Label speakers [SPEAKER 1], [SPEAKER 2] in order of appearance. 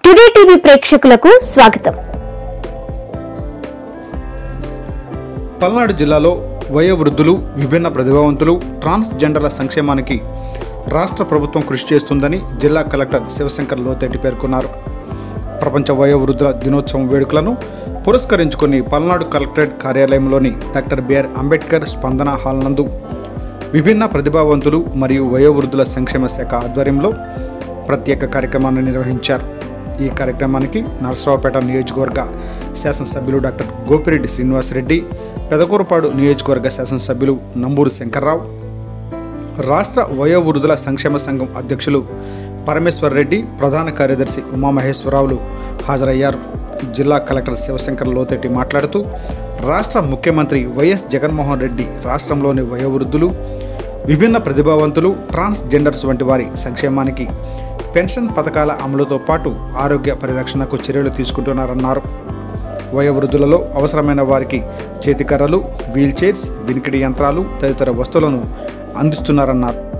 [SPEAKER 1] today TV ప్రేక్షకులకు స్వాగతం
[SPEAKER 2] పల్నాడు జిల్లాలో వయోవృద్ధులు విభిన్న ప్రతిభావంతులు ట్రాన్స్జెండర్ల సంక్షేమానికి రాష్ట్ర ప్రభుత్వం కృషి చేస్తుందని జిల్లా కలెక్టర్ శివశంకర్ లోతెట్టి పేర్కొన్నారు ప్రపంచ వయోవృద్ధుల దినోత్సవం వేడుకలను పురస్కరించుకుని పల్నాడు కలెక్టరేట్ కార్యాలయంలోని doctor BR Ambedkar Spandana hall నందు విభిన్న ప్రతిభావంతులు మరియు వయోవృద్ధుల సంక్షేమ శాఖ ఆధ్వర్యంలో ప్రత్యేక కార్యక్రమాన్ని నిర్వహించారు ఈ కార్యక్రమానికి నరసరావుపేట నియోజకవర్గ శాసనసభ్యులు డాక్టర్ గోపిరెడ్డి శ్రీనివాసరెడ్డి పెదకూరపాడు నియోజకవర్గ శాసనసభ్యులు నంబూరు శంకర్రావు రాష్ట్ర వయోవృద్ధుల సంక్షేమ సంఘం అధ్యక్షులు పరమేశ్వర్ రెడ్డి ప్రధాన కార్యదర్శి ఉమామహేశ్వరరావులు హాజరయ్యారు జిల్లా కలెక్టర్ శివశంకర్ లోతెట్టి మాట్లాడుతూ రాష్ట్ర ముఖ్యమంత్రి వైఎస్ జగన్మోహన్ రెడ్డి రాష్ట్రంలోని వయోవృద్ధులు విభిన్న ప్రతిభావంతులు ట్రాన్స్జెండర్స్ వంటి వారి సంక్షేమానికి పెన్షన్ పథకాల అమలుతో పాటు ఆరోగ్య పరిరక్షణకు చర్యలు తీసుకుంటున్నారన్నారు వయోవృద్ధులలో అవసరమైన వారికి చేతికర్రలు వీల్ చైర్స్ వినికిడి యంత్రాలు తదితర వస్తువులను అందిస్తున్నారన్నారు